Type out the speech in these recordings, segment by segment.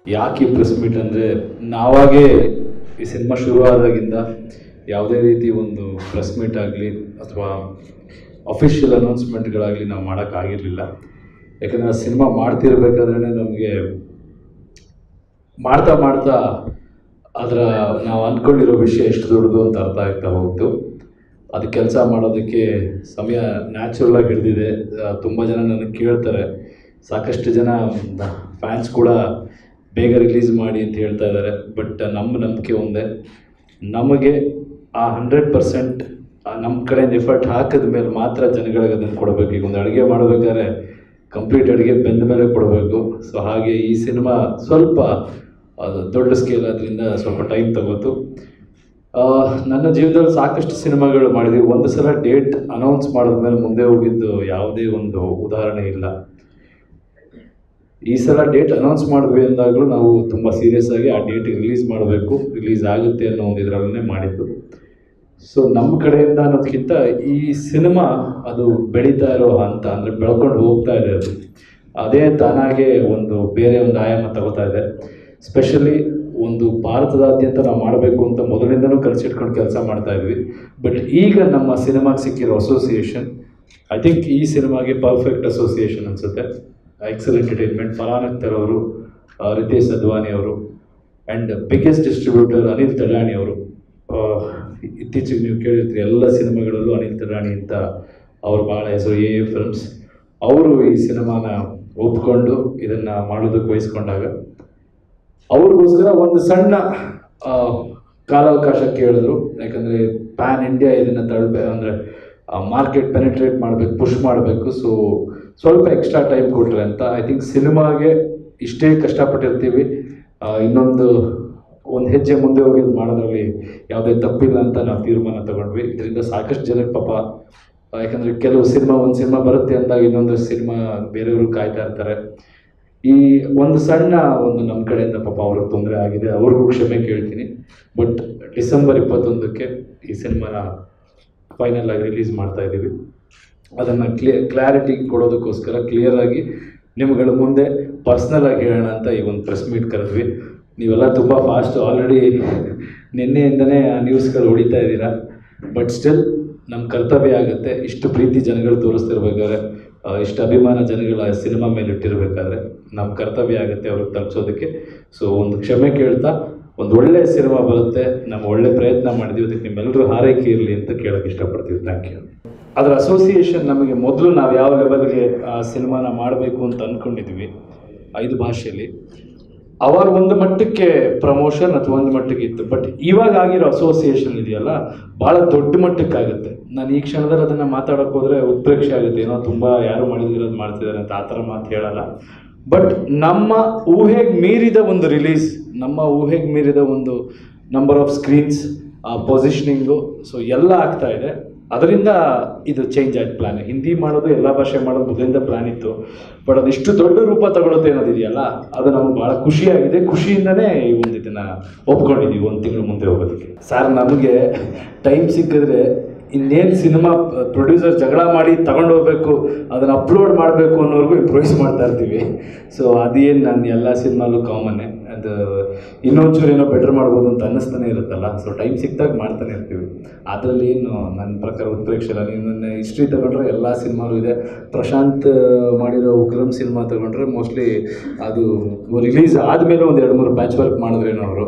ಯಾಕೆ ಈ press meet ಅಂದರೆ ನಾವಾಗೇ ಈ ಸಿನಿಮಾ ಶುರುವಾದಾಗಿಂದ ಯಾವುದೇ ರೀತಿ ಒಂದು ಪ್ರೆಸ್ ಮೀಟ್ ಆಗಲಿ ಅಥವಾ ಅಫಿಷಿಯಲ್ ಅನೌನ್ಸ್ಮೆಂಟ್ಗಳಾಗಲಿ ನಾವು ಮಾಡೋಕ್ಕಾಗಿರಲಿಲ್ಲ ಯಾಕಂದರೆ ಆ ಸಿನಿಮಾ ಮಾಡ್ತಿರ್ಬೇಕಾದ್ರೆ ನಮಗೆ ಮಾಡ್ತಾ ಮಾಡ್ತಾ ಅದರ ನಾವು ಅಂದ್ಕೊಂಡಿರೋ ವಿಷಯ ಎಷ್ಟು ದೊಡ್ಡದು ಅಂತ ಅರ್ಥ ಆಗ್ತಾ ಹೋಗ್ತು ಅದು ಕೆಲಸ ಮಾಡೋದಕ್ಕೆ ಸಮಯ ನ್ಯಾಚುರಲ್ ಆಗಿ ಹಿಡಿದಿದೆ ತುಂಬ ಜನ ನನಗೆ ಕೇಳ್ತಾರೆ ಸಾಕಷ್ಟು ಜನ ಫ್ಯಾನ್ಸ್ ಕೂಡ ಬೇಗ ರಿಲೀಸ್ ಮಾಡಿ ಅಂತ ಹೇಳ್ತಾ ಇದ್ದಾರೆ ಬಟ್ ನಮ್ಮ ನಂಬಿಕೆ ಒಂದೇ ನಮಗೆ ಆ ಹಂಡ್ರೆಡ್ ಪರ್ಸೆಂಟ್ ನಮ್ಮ ಕಡೆಯಿಂದ ಎಫರ್ಟ್ ಹಾಕಿದ ಮೇಲೆ ಮಾತ್ರ ಜನಗಳಿಗೆ ಅದನ್ನು ಕೊಡಬೇಕು ಈಗ ಒಂದು ಅಡುಗೆ ಮಾಡಬೇಕಾದ್ರೆ ಕಂಪ್ಲೀಟ್ ಅಡುಗೆ ಬೆಂದ ಮೇಲೆ ಕೊಡಬೇಕು ಸೊ ಹಾಗೆ ಈ ಸಿನಿಮಾ ಸ್ವಲ್ಪ ಅದು ದೊಡ್ಡ ಸ್ಕೇಲ್ ಆದ್ದರಿಂದ ಸ್ವಲ್ಪ ಟೈಮ್ ತಗೋತು ಆ, ನನ್ನ ಜೀವನದಲ್ಲಿ ಸಾಕಷ್ಟು ಸಿನಿಮಾಗಳು ಮಾಡಿದ್ವಿ ಒಂದು ಸಲ ಡೇಟ್ ಅನೌನ್ಸ್ ಮಾಡಿದ್ಮೇಲೆ ಮುಂದೆ ಹೋಗಿದ್ದು ಯಾವುದೇ ಒಂದು ಉದಾಹರಣೆ ಇಲ್ಲ ಈ ಸಲ ಡೇಟ್ ಅನೌನ್ಸ್ ಮಾಡಿದ್ವಿ ಅಂದಾಗಲೂ ನಾವು ತುಂಬ ಸೀರಿಯಸ್ ಆಗಿ ಆ ಡೇಟ್ ರಿಲೀಸ್ ಮಾಡಬೇಕು ರಿಲೀಸ್ ಆಗುತ್ತೆ ಅನ್ನೋ ಒಂದು ಇದರಲ್ಲೇ ಮಾಡಿದ್ದು ಸೊ ನಮ್ಮ ಕಡೆಯಿಂದ ಅನ್ನೋದಕ್ಕಿಂತ ಈ ಸಿನಿಮಾ ಅದು ಬೆಳೀತಾ ಇರೋ ಹಂತ ಅಂದರೆ ಬೆಳ್ಕೊಂಡು ಹೋಗ್ತಾ ಇದೆ ಅದು ಅದೇ ತಾನಾಗೆ ಒಂದು ಬೇರೆ ಒಂದು ಆಯಾಮ ತಗೋತಾ ಇದೆ ಸ್ಪೆಷಲಿ ಒಂದು ಭಾರತದಾದ್ಯಂತ ನಾವು ಮಾಡಬೇಕು ಅಂತ ಮೊದಲಿಂದನೂ ಕನಸಿಟ್ಕೊಂಡು ಕೆಲಸ ಮಾಡ್ತಾ ಇದ್ವಿ ಬಟ್ ಈಗ ನಮ್ಮ ಸಿನಿಮಾಗೆ ಸಿಕ್ಕಿರೋ ಅಸೋಸಿಯೇಷನ್ ಐ ಥಿಂಕ್ ಈ ಸಿನಿಮಾಗೆ ಪರ್ಫೆಕ್ಟ್ ಅಸೋಸಿಯೇಷನ್ ಅನಿಸುತ್ತೆ ಎಕ್ಸಲ್ ಎಂಟರ್ಟೈನ್ಮೆಂಟ್ ಫರಾನ್ ಅಖ್ತರ್ ಅವರು ಆ, ರಿತೇಶ್ ಅದ್ವಾನಿ ಅವರು and biggest distributor Anil Thadani ಅವರು ಆ, ಇತ್ತೀಚೆಗೆ ನೀವು ಕೇಳಿರ್ತೀರಿ ಎಲ್ಲ ಸಿನಿಮಾಗಳಲ್ಲೂ ಅನಿಲ್ ತಡಾಣಿ ಅಂತ ಅವ್ರು ಭಾಳ ಹೆಸರು ಎ ಎ ಫಿಲ್ಮ್ಸ್ ಅವರು ಈ ಸಿನಿಮಾನ ಒಪ್ಕೊಂಡು ಇದನ್ನು ಮಾಡೋದಕ್ಕೆ ವಹಿಸ್ಕೊಂಡಾಗ ಅವ್ರಿಗೋಸ್ಕರ ಒಂದು ಸಣ್ಣ ಆ, ಕಾಲಾವಕಾಶ ಕೇಳಿದ್ರು ಯಾಕಂದರೆ ಪ್ಯಾನ್ ಇಂಡಿಯಾ ಇದನ್ನು ತಳ್ಬೇ ಅಂದರೆ ಮಾರ್ಕೆಟ್ ಪೆನಿಟ್ರೇಟ್ ಮಾಡಬೇಕು ಪುಷ್ ಮಾಡಬೇಕು ಸೊ ಸ್ವಲ್ಪ ಎಕ್ಸ್ಟ್ರಾ ಟೈಮ್ ಕೊಟ್ರೆ ಅಂತ ಐ ಥಿಂಕ್ ಸಿನಿಮಾಗೆ ಇಷ್ಟೇ ಕಷ್ಟಪಟ್ಟಿರ್ತೀವಿ ಆ, ಇನ್ನೊಂದು ಒಂದು ಹೆಜ್ಜೆ ಮುಂದೆ ಹೋಗಿ ಇದು ಮಾಡೋದ್ರಲ್ಲಿ ಯಾವುದೇ ತಪ್ಪಿಲ್ಲ ಅಂತ ನಾವು ತೀರ್ಮಾನ ತಗೊಂಡ್ವಿ ಇದರಿಂದ ಸಾಕಷ್ಟು ಜನಕ್ಕೆ ಪಾಪ ಆ, ಯಾಕಂದರೆ ಕೆಲವು ಸಿನಿಮಾ ಒಂದು ಸಿನಿಮಾ ಬರುತ್ತೆ ಅಂದಾಗ ಇನ್ನೊಂದು ಸಿನಿಮಾ ಬೇರೆಯವರು ಕಾಯ್ತಾ ಇರ್ತಾರೆ ಈ ಒಂದು ಸಣ್ಣ ಒಂದು ನಮ್ಮ ಕಡೆಯಿಂದ ಪಾಪ ಅವ್ರಿಗೆ ತೊಂದರೆ ಆಗಿದೆ ಅವ್ರಿಗೂ ಕ್ಷಮೆ ಕೇಳ್ತೀನಿ ಬಟ್ ಡಿಸೆಂಬರ್ ಇಪ್ಪತ್ತೊಂದಕ್ಕೆ ಈ ಸಿನಿಮಾನ ಫೈನಲ್ ಆಗಿ ರಿಲೀಸ್ ಮಾಡ್ತಾ ಇದ್ದೀವಿ ಅದನ್ನು ಕ್ಲಿಯ ಕ್ಲಾರಿಟಿ ಕೊಡೋದಕ್ಕೋಸ್ಕರ ಕ್ಲಿಯರ್ ಆಗಿ ನಿಮ್ಗಳ ಮುಂದೆ ಪರ್ಸ್ನಲ್ ಆಗಿ ಹೇಳೋಣ ಅಂತ ಈ ಒಂದು ಪ್ರೆಸ್ ಮೀಟ್ ಕರೆದ್ವಿ ನೀವೆಲ್ಲ ತುಂಬ ಫಾಸ್ಟ್ ಆಲ್ರೆಡಿ ನಿನ್ನೆಯಿಂದನೇ ಆ ನ್ಯೂಸ್ಗಳು ಹೊಡಿತಾ ಇದ್ದೀರಾ ಬಟ್ ಸ್ಟಿಲ್ ನಮ್ಮ ಕರ್ತವ್ಯ ಆಗುತ್ತೆ ಇಷ್ಟು ಪ್ರೀತಿ ಜನಗಳು ತೋರಿಸ್ತಿರ್ಬೇಕಾದ್ರೆ ಆ, ಇಷ್ಟು ಅಭಿಮಾನ ಜನಗಳ ಸಿನಿಮಾ ಮೇಲೆ ಇಟ್ಟಿರ್ಬೇಕಾದ್ರೆ ನಮ್ಮ ಕರ್ತವ್ಯ ಆಗುತ್ತೆ ಅವ್ರಿಗೆ ತಲುಪಿಸೋದಕ್ಕೆ ಸೊ ಒಂದು ಕ್ಷಮೆ ಕೇಳ್ತಾ ಒಂದು ಒಳ್ಳೆ ಸಿನಿಮಾ ಬರುತ್ತೆ ನಮ್ಮ ಒಳ್ಳೆ ಪ್ರಯತ್ನ ಮಾಡಿದ್ವಿ ಅದಕ್ಕೆ ನಿಮ್ಮೆಲ್ಲರೂ ಹಾರೈಕೆ ಇರಲಿ ಅಂತ ಕೇಳೋಕ್ಕೆ ಇಷ್ಟಪಡ್ತೀವಿ ಥ್ಯಾಂಕ್ ಯು ಅದರ ಅಸೋಸಿಯೇಷನ್ ನಮಗೆ ಮೊದಲು ನಾವು ಯಾವ ಲೆವೆಲ್ಗೆ ಆ ಸಿನಿಮಾನ ಮಾಡಬೇಕು ಅಂತ ಅಂದ್ಕೊಂಡಿದ್ವಿ ಐದು ಭಾಷೆಯಲ್ಲಿ ಅವಾಗ ಒಂದು ಮಟ್ಟಕ್ಕೆ ಪ್ರಮೋಷನ್ ಅಥವಾ ಒಂದು ಮಟ್ಟಕ್ಕೆ ಇತ್ತು ಬಟ್ ಇವಾಗ ಆಗಿರೋ ಅಸೋಸಿಯೇಷನ್ ಇದೆಯಲ್ಲ ಭಾಳ ದೊಡ್ಡ ಮಟ್ಟಕ್ಕಾಗುತ್ತೆ ನಾನು ಈ ಕ್ಷಣದಲ್ಲಿ ಅದನ್ನು ಮಾತಾಡೋಕೆ ಹೋದರೆ ಉತ್ಪ್ರೇಕ್ಷೆ ಆಗುತ್ತೆ ಏನೋ ತುಂಬ ಯಾರು ಮಾಡಿದಿರೋದು ಮಾಡ್ತಿದ್ದಾರೆ ಅಂತ ಆ ಥರ ಮಾತು ಹೇಳಲ್ಲ ಬಟ್ ನಮ್ಮ ಊಹೆಗೆ ಮೀರಿದ ಒಂದು ರಿಲೀಸ್ ನಮ್ಮ ಊಹೆಗೆ ಮೀರಿದ ಒಂದು number of screens positioning so ಎಲ್ಲ ಆಗ್ತಾ ಇದೆ ಅದರಿಂದ ಇದು ಚೇಂಜ್ ಆಯ್ತು ಪ್ಲ್ಯಾನ್ ಹಿಂದಿ ಮಾಡೋದು ಎಲ್ಲ ಭಾಷೆ ಮಾಡೋದು ಮೊದಲಿಂದ ಪ್ಲ್ಯಾನ್ ಇತ್ತು ಬಟ್ ಅದು ಇಷ್ಟು ದೊಡ್ಡ ರೂಪ ತಗೊಳುತ್ತೆ ಅನ್ನೋದಿದೆಯಲ್ಲ ಅದು ನಮಗೆ ಭಾಳ ಖುಷಿಯಾಗಿದೆ ಖುಷಿಯಿಂದನೇ ಈ ಒಂದು ಇದನ್ನು ಒಪ್ಕೊಂಡಿದ್ದೀವಿ ಒಂದು ತಿಂಗಳು ಮುಂದೆ ಹೋಗೋದಕ್ಕೆ ಸರ್ ನಮಗೆ ಟೈಮ್ ಸಿಕ್ಕಿದ್ರೆ ಇನ್ನೇನು ಸಿನಿಮಾ ಪ್ರೊಡ್ಯೂಸರ್ ಜಗಳ ಮಾಡಿ ತಗೊಂಡು ಹೋಗ್ಬೇಕು ಅದನ್ನು ಅಪ್ಲೋಡ್ ಮಾಡಬೇಕು ಅನ್ನೋರ್ಗು ಇಂಪ್ರೂವೈಸ್ ಮಾಡ್ತಾ ಇರ್ತೀವಿ ಸೊ ಅದೇನು ನಾನು ಎಲ್ಲ ಸಿನಿಮಾಲು ಕಾಮನ್ನೇ ಅದು ಇನ್ನೊಂಚೂರು ಏನೋ ಬೆಟರ್ ಮಾಡ್ಬೋದು ಅಂತ ಅನ್ನಿಸ್ತಾನೆ ಇರುತ್ತಲ್ಲ ಸೊ ಟೈಮ್ ಸಿಕ್ಕಿದಾಗ ಮಾಡ್ತಾನೆ ಇರ್ತೀವಿ ಅದರಲ್ಲಿ ಏನು ನನ್ನ ಪ್ರಕಾರ ಉತ್ಪ್ರೇಕ್ಷೆ ಇಲ್ಲ ನೀವು ನನ್ನ ಹಿಸ್ಟ್ರಿ ತಗೊಂಡ್ರೆ ಎಲ್ಲ ಸಿನಿಮಾಲು ಇದೆ ಪ್ರಶಾಂತ್ ಮಾಡಿರೋ ಉಗ್ರಂ ಸಿನಿಮಾ ತಗೊಂಡ್ರೆ ಮೋಸ್ಟ್ಲಿ ಅದು ರಿಲೀಸ್ ಆದಮೇಲೆ ಒಂದು ಎರಡು ಮೂರು ಪ್ಯಾಚ್ ವರ್ಕ್ ಮಾಡಿದ್ರೇನೋ ಅವರು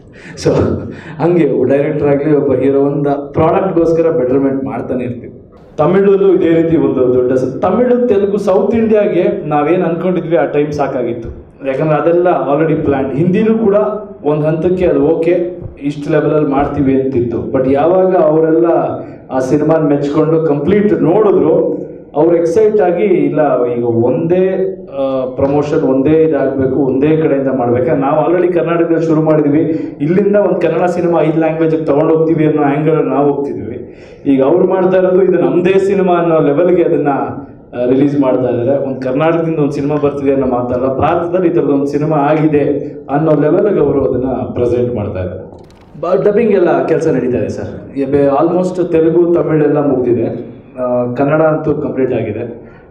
ಸೊ ಹಂಗೆ ಡೈರೆಕ್ಟರ್ ಆಗಲಿ ಒಬ್ಬ ಹೀರೋ ಒಂದು ಪ್ರಾಡಕ್ಟ್ಗೋಸ್ಕರ ಬೆಟರ್ಮೆಂಟ್ ಮಾಡ್ತಾನೆ ಇರ್ತೀವಿ ತಮಿಳಲ್ಲೂ ಇದೇ ರೀತಿ ಒಂದು ದೊಡ್ಡ ಸ- ತಮಿಳು ತೆಲುಗು ಸೌತ್ ಇಂಡಿಯಾಗೆ ನಾವೇನು ಅನ್ಕೊಂಡಿದ್ವಿ ಆ ಟೈಮ್ ಸಾಕಾಗಿತ್ತು ಯಾಕಂದ್ರೆ ಅದೆಲ್ಲ ಆಲ್ರೆಡಿ ಪ್ಲ್ಯಾನ್ ಹಿಂದಿನೂ ಕೂಡ ಒಂದು ಹಂತಕ್ಕೆ ಅದು ಓಕೆ ಇಷ್ಟು ಲೆವೆಲಲ್ಲಿ ಮಾಡ್ತೀವಿ ಅಂತಿತ್ತು ಬಟ್ ಯಾವಾಗ ಅವರೆಲ್ಲ ಆ ಸಿನಿಮಾನ ಮೆಚ್ಕೊಂಡು ಕಂಪ್ಲೀಟ್ ನೋಡಿದ್ರು ಅವ್ರು ಎಕ್ಸೈಟ್ ಆಗಿ ಇಲ್ಲ ಈಗ ಒಂದೇ ಪ್ರಮೋಷನ್ ಒಂದೇ ಇದಾಗಬೇಕು ಒಂದೇ ಕಡೆಯಿಂದ ಮಾಡ್ಬೇಕು ನಾವು ಆಲ್ರೆಡಿ ಕರ್ನಾಟಕದಲ್ಲಿ ಶುರು ಮಾಡಿದ್ವಿ ಇಲ್ಲಿಂದ ಒಂದು ಕನ್ನಡ ಸಿನಿಮಾ ಐದು ಲ್ಯಾಂಗ್ವೇಜಿಗೆ ತೊಗೊಂಡು ಹೋಗ್ತೀವಿ ಅನ್ನೋ ಆ್ಯಂಗಲ್ ನಾವು ಹೋಗ್ತಿದ್ವಿ ಈಗ ಅವ್ರು ಮಾಡ್ತಾ ಇರೋದು ಇದು ನಮ್ಮದೇ ಸಿನಿಮಾ ಅನ್ನೋ ಲೆವೆಲ್ಗೆ ಅದನ್ನು ರಿಲೀಸ್ ಮಾಡ್ತಾ ಇದ್ದಾರೆ ಒಂದು ಕರ್ನಾಟಕದಿಂದ ಒಂದು ಸಿನಿಮಾ ಬರ್ತಿದೆ ಅನ್ನೋ ಮಾತಲ್ಲ ಭಾರತದಲ್ಲಿ ಈ ಥರದ್ದು ಒಂದು ಸಿನಿಮಾ ಆಗಿದೆ ಅನ್ನೋ ಲೆವೆಲ್ಗೆ ಅವರು ಅದನ್ನು ಪ್ರೆಸೆಂಟ್ ಮಾಡ್ತಾ ಇದ್ದಾರೆ ಬ ಡಬ್ಬಿಂಗ್ ಎಲ್ಲ ಕೆಲಸ ನಡೀತಾ ಇದೆ ಸರ್ ಆಲ್ಮೋಸ್ಟ್ ತೆಲುಗು ತಮಿಳ್ ಎಲ್ಲ ಮುಗಿದಿದೆ ಕನ್ನಡ ಅಂತೂ ಕಂಪ್ಲೀಟ್ ಆಗಿದೆ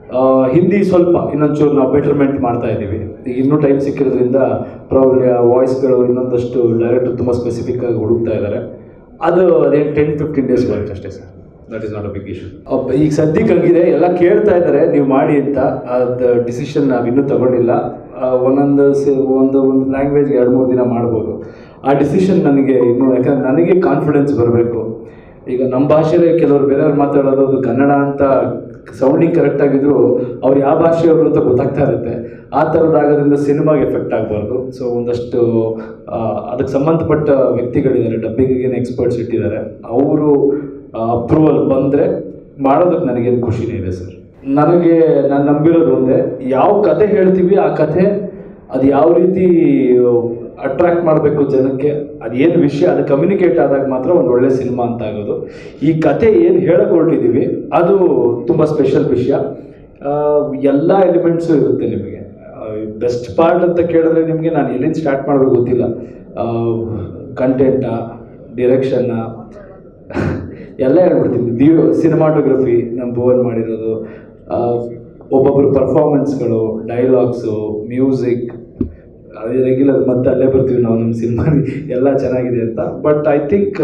ಆ, ಹಿಂದಿ ಸ್ವಲ್ಪ ಇನ್ನೊಂಚೂರು ನಾವು ಬೆಟರ್ಮೆಂಟ್ ಮಾಡ್ತಾ ಇದ್ದೀವಿ ಈಗ ಇನ್ನೂ ಟೈಮ್ ಸಿಕ್ಕಿರೋದ್ರಿಂದ ಪ್ರಾಬ್ಲಿ ಆ ವಾಯ್ಸ್ಗಳು ಇನ್ನೊಂದಷ್ಟು ಡೈರೆಕ್ಟರ್ ತುಂಬ ಸ್ಪೆಸಿಫಿಕ್ ಆಗಿ ಹುಡುಕ್ತಾ ಇದ್ದಾರೆ ಅದು ಅದೇನು ಟೆನ್ ಫಿಫ್ಟೀನ್ ಡೇಸ್ ಬರುತ್ತೆ ಅಷ್ಟೇ sir that is not a big issue ಈಗ ಸದ್ಯಕ್ಕೆ ಹಂಗಿದೆ ಎಲ್ಲ ಕೇಳ್ತಾ ಇದ್ದಾರೆ ನೀವು ಮಾಡಿ ಅಂತ ಅದು ಡಿಸಿಷನ್ ನಾವು ಇನ್ನೂ ತಗೊಂಡಿಲ್ಲ ಆ, ಒಂದೊಂದು ಸಿ ಒಂದು ಒಂದು ಲ್ಯಾಂಗ್ವೇಜ್ ಎರಡು ಮೂರು ದಿನ ಮಾಡ್ಬೋದು ಆ ಡಿಸಿಷನ್ ನನಗೆ ಇನ್ನೂ ಯಾಕಂದ್ರೆ ನನಗೆ ಕಾನ್ಫಿಡೆನ್ಸ್ ಬರಬೇಕು ಈಗ ನಮ್ಮ ಭಾಷೆಯಲ್ಲಿ ಕೆಲವರು ಬೇರೆಯವ್ರು ಮಾತಾಡೋದು ಅದು ಕನ್ನಡ ಅಂತ ಸೌಂಡಿಂಗ್ ಕರೆಕ್ಟ್ ಆಗಿದ್ರು ಅವ್ರು ಯಾವ ಭಾಷೆಯವರು ಅಂತ ಗೊತ್ತಾಗ್ತಾ ಇರುತ್ತೆ ಆ ಥರದ್ದಾಗೋದ್ರಿಂದ ಸಿನಿಮಾಗೆ ಎಫೆಕ್ಟ್ ಆಗಬಾರ್ದು ಸೊ ಒಂದಷ್ಟು ಆ, ಅದಕ್ಕೆ ಸಂಬಂಧಪಟ್ಟ ವ್ಯಕ್ತಿಗಳಿದ್ದಾರೆ ಡಬ್ಬಿಂಗಿಗೆ ಎಕ್ಸ್ಪರ್ಟ್ಸ್ ಇಟ್ಟಿದ್ದಾರೆ ಅವರು ಅಪ್ರೂವಲ್ ಬಂದರೆ ಮಾಡೋದಕ್ಕೆ ನನಗೇನು ಖುಷಿನೇ ಇದೆ ಸರ್ ನನಗೆ ನಾನು ನಂಬಿರೋದು ಒಂದೇ ಯಾವ ಕತೆ ಹೇಳ್ತೀವಿ ಆ ಕಥೆ ಅದು ಯಾವ ರೀತಿ ಅಟ್ರಾಕ್ಟ್ ಮಾಡಬೇಕು ಜನಕ್ಕೆ ಅದೇನು ವಿಷಯ ಅದು ಕಮ್ಯುನಿಕೇಟ್ ಆದಾಗ ಮಾತ್ರ ಒಂದು ಒಳ್ಳೆ ಸಿನಿಮಾ ಅಂತ ಆಗೋದು ಈ ಕತೆ ಏನು ಹೇಳಕ್ ಹೊರಟಿದ್ದೀವಿ ಅದು ತುಂಬ ಸ್ಪೆಷಲ್ ವಿಷಯ ಎಲ್ಲ ಎಲಿಮೆಂಟ್ಸು ಇರುತ್ತೆ ನಿಮಗೆ ಬೆಸ್ಟ್ ಪಾರ್ಟ್ ಅಂತ ಕೇಳಿದ್ರೆ ನಿಮಗೆ ನಾನು ಎಲ್ಲಿಂದ ಸ್ಟಾರ್ಟ್ ಮಾಡಬೇಕು ಗೊತ್ತಿಲ್ಲ ಕಂಟೆಂಟಾ ಡಿರೆಕ್ಷನ್ನ ಎಲ್ಲ ಹೇಳ್ಬಿಡ್ತೀನಿ ದಿವ್ ಸಿನಿಮಾಟೋಗ್ರಫಿ ನಮ್ಮ ಭುವನ್ ಮಾಡಿರೋದು ಆ, ಒಬ್ಬೊಬ್ರು ಪರ್ಫಾರ್ಮೆನ್ಸ್ಗಳು ಡೈಲಾಗ್ಸು ಮ್ಯೂಸಿಕ್ ಅದೇ ರೆಗ್ಯುಲರ್ ಮತ್ತೆ ಅಲ್ಲೇ ಬರ್ತೀವಿ ನಾವು ನಮ್ಮ ಸಿನಿಮಾ ಎಲ್ಲ ಚೆನ್ನಾಗಿದೆ ಅಂತ ಬಟ್ ಐ ಥಿಂಕ್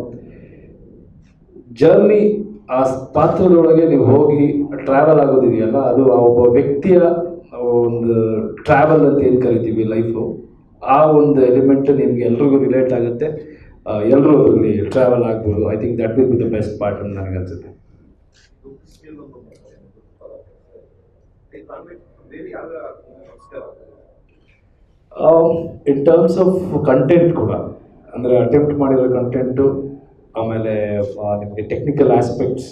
ಜರ್ನಿ ಆ ಪಾತ್ರದೊಳಗೆ ನೀವು ಹೋಗಿ ಟ್ರಾವೆಲ್ ಆಗೋದಿದೆಯಲ್ಲ ಅದು ಆ ಒಬ್ಬ ವ್ಯಕ್ತಿಯ ಒಂದು ಟ್ರಾವೆಲ್ ಅಂತ ಏನು ಕರಿತೀವಿ ಲೈಫು ಆ ಒಂದು ಎಲಿಮೆಂಟ್ ನಿಮ್ಗೆ ಎಲ್ರಿಗೂ ರಿಲೇಟ್ ಆಗುತ್ತೆ ಎಲ್ಲರೂ ಅದರಲ್ಲಿ ಟ್ರಾವೆಲ್ ಆಗ್ಬೋದು I think that will be the best part ಅಂತ ನನಗೆ ಅನ್ಸುತ್ತೆ ಇನ್ ಟರ್ಮ್ಸ್ ಆಫ್ ಕಂಟೆಂಟ್ ಕೂಡ ಅಂದರೆ ಅಟೆಂಪ್ಟ್ ಮಾಡಿರೋ ಕಂಟೆಂಟು ಆಮೇಲೆ ಆ, ನಿಮಗೆ ಟೆಕ್ನಿಕಲ್ ಆಸ್ಪೆಕ್ಟ್ಸ್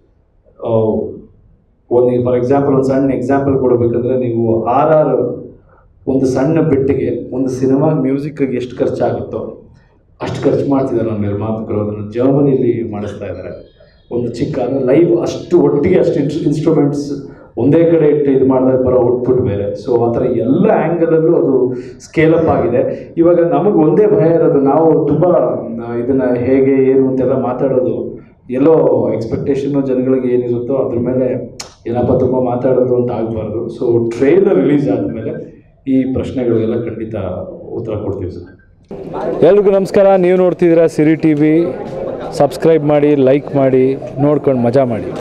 ಒಂದು ಫಾರ್ ಎಕ್ಸಾಂಪಲ್ ಒಂದು ಸಣ್ಣ ಎಕ್ಸಾಂಪಲ್ ಕೊಡಬೇಕಂದ್ರೆ ನೀವು ಆರ್ ಆರ್ ಒಂದು ಸಣ್ಣ ಬೆಟ್ಟಿಗೆ ಒಂದು ಸಿನಿಮಾ ಮ್ಯೂಸಿಕ್ಗೆ ಎಷ್ಟು ಖರ್ಚಾಗುತ್ತೋ ಅಷ್ಟು ಖರ್ಚು ಮಾಡ್ತಿದ್ದಾರೆ ನಮ್ಮ ನಿರ್ಮಾಪಕರು ಅದನ್ನು ಜರ್ಮನಿಲಿ ಮಾಡಿಸ್ತಾ ಇದ್ದಾರೆ ಒಂದು ಚಿಕ್ಕ ಅಂದರೆ ಲೈವ್ ಅಷ್ಟು ಒಟ್ಟಿಗೆ ಅಷ್ಟು ಇನ್ಸ್ಟ್ರೂಮೆಂಟ್ಸ್ ಒಂದೇ ಕಡೆ ಇಟ್ಟು ಇದು ಮಾಡಿದಾಗ ಬರೋ ಔಟ್ಪುಟ್ ಬೇರೆ ಸೊ ಆ ಥರ ಎಲ್ಲ ಆ್ಯಂಗಲಲ್ಲೂ ಅದು ಸ್ಕೇಲ್ ಅಪ್ ಆಗಿದೆ ಇವಾಗ ನಮಗೆ ಒಂದೇ ಭಯ ಇರೋದು ನಾವು ತುಂಬ ಇದನ್ನು ಹೇಗೆ ಏನು ಅಂತೆಲ್ಲ ಮಾತಾಡೋದು ಎಲ್ಲೋ ಎಕ್ಸ್ಪೆಕ್ಟೇಷನ್ನು ಜನಗಳಿಗೆ ಏನಿರುತ್ತೋ ಅದ್ರ ಮೇಲೆ ಏನಪ್ಪ ತುಂಬ ಮಾತಾಡೋದು ಅಂತ ಆಗಬಾರ್ದು ಸೊ ಟ್ರೈಲರ್ ರಿಲೀಸ್ ಆದಮೇಲೆ ಈ ಪ್ರಶ್ನೆಗಳಿಗೆಲ್ಲ ಖಂಡಿತ ಉತ್ತರ ಕೊಡ್ತೀವಿ ಸರ್ ಎಲ್ರಿಗೂ ನಮಸ್ಕಾರ ನೀವು ನೋಡ್ತಿದ್ದೀರಾ ಸಿರಿ ಟಿ ವಿ ಸಬ್ಸ್ಕ್ರೈಬ್ ಮಾಡಿ ಲೈಕ್ ಮಾಡಿ ನೋಡ್ಕೊಂಡು ಮಜಾ ಮಾಡಿ